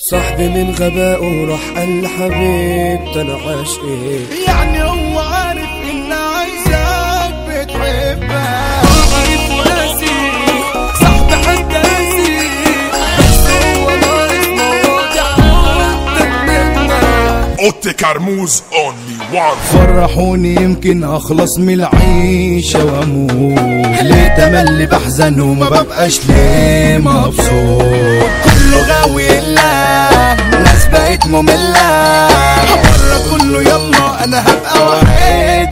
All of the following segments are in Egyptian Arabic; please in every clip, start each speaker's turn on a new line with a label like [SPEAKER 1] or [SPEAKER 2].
[SPEAKER 1] صاحبي من غبائه راح قال لحبيبتي انا عاشقي
[SPEAKER 2] يعني هو عارف ان عايزك بتحبها
[SPEAKER 1] عارف وناسي صاحبي حتى ناسي بس هو ناقص مواضيع قدام منا
[SPEAKER 3] اوتي كرموز اونلي وان
[SPEAKER 2] فرحوني يمكن اخلص من العيشة واموت ليه تملي بحزن وما ببقاش ليه مبسوط كله غاوي الا ناس بقت مملة بره كله يلا انا هبقى واحد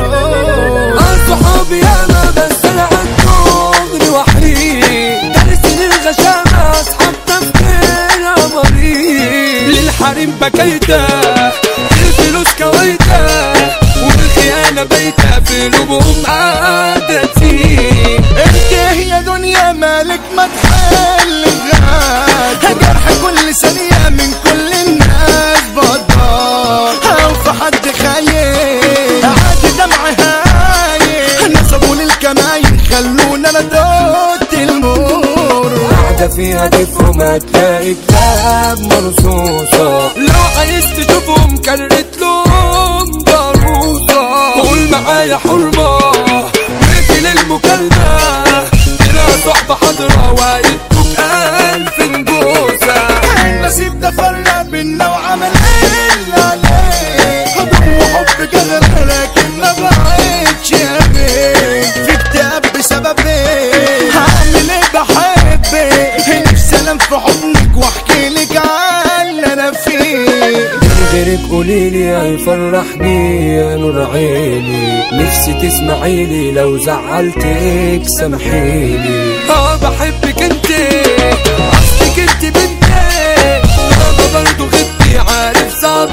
[SPEAKER 2] كوارث
[SPEAKER 1] آه صحابي انا بس انا عالدغري وحيد دارس للغشامة اصحاب تفكير مريض للحريم بكيته الفلوس كويته والخيانة بيته في قلوبهم قاعدة تسيب
[SPEAKER 2] انت هي دنيا مالك ما تحل غاد جرح كل ثانية من كل الناس بضار او في حد خايف عادي دمع هايل نصبوا للكماين خلونا انا دوت المور
[SPEAKER 1] قاعدة فيها تفهم هتلاقي كتاب مرصوصة لو عايز تشوفهم كرت لهم ضروسة قول معايا حرمة مثل المكالمة كده صحبة حضرة وقيتكم ألف نجوسة
[SPEAKER 2] النصيب ده فرق بينا وعمل ايه عليه حضن وحب قدر لكن ما بقتش ابي في اكتئاب بسبب ايه هعمل ايه بحبك نفسي انام في حضنك واحكي لك عن اللي انا فيه
[SPEAKER 1] من غيرك قوليلي هيفرحني يا نور عيني نفسي تسمعيلي لو زعلتك سامحيلي اه بحبك انت اصلك انت بنتي ماما برضو غبتي عارف صعب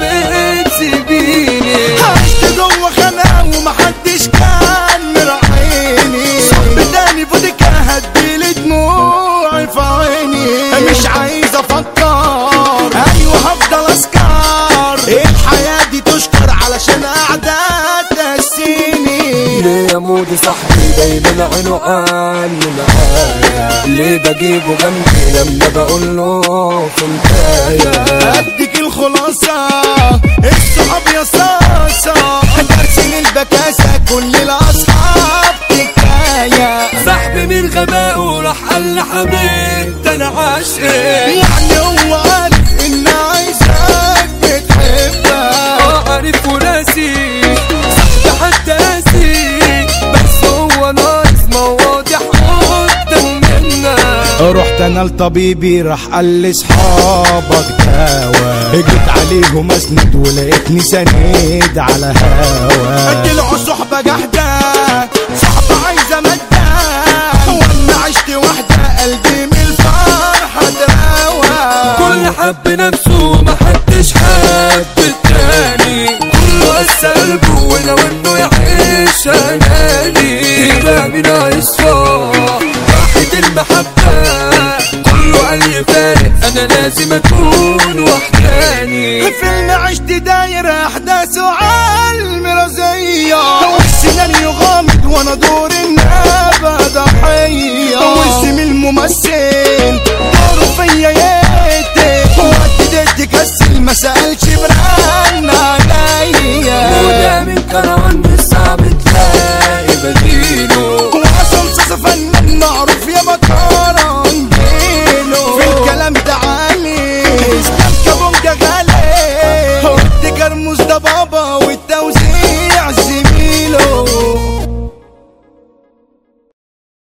[SPEAKER 1] تسيبيني
[SPEAKER 2] عشت جوه خناقه ومحدش كان مراعيني صاحبي تاني فودكا هديلي دموعي في عيني مش عايز افكر ايوه هفضل اسكر الحياه دي تشكر علشان قاعده تنسيني
[SPEAKER 1] ليه يا مودي صاحبي دايما عينه عني معايا ليه بجيبه جنبي لما بقول له فهمتايا
[SPEAKER 2] اديك الخلاصه الصحاب يا صاصه درسين البكاسه كل الاصحاب حكايه
[SPEAKER 1] صاحبي من غبائه راح قال لحبيبتي انا عاشق
[SPEAKER 2] يعني هو عارف ان عايزك بتحبها
[SPEAKER 1] اه عارف وناسي صاحبي حتى ناسي بس هو ناقص مواضيع قدام منا
[SPEAKER 2] رحت انا لطبيبي راح قال لي اصحابك دوا جيت عليهم اسند ولقيتني سند على هوا طلعوا صحبة جحدة صحبة عايزة مادة وانا عشت واحدة قلبي من الفرحة دوا
[SPEAKER 1] كل حب نفسه ما حدش حب التاني كله قسى قلبه ولو انه يعيش اناني كلامي ناقص فوق راحة المحبة كله قال لي فارق انا لازم اكون وحداني
[SPEAKER 2] فيلم عشت داير احداث عالمرازية والسيناريو غامض وانا دور النابة ضحية واسم الممثل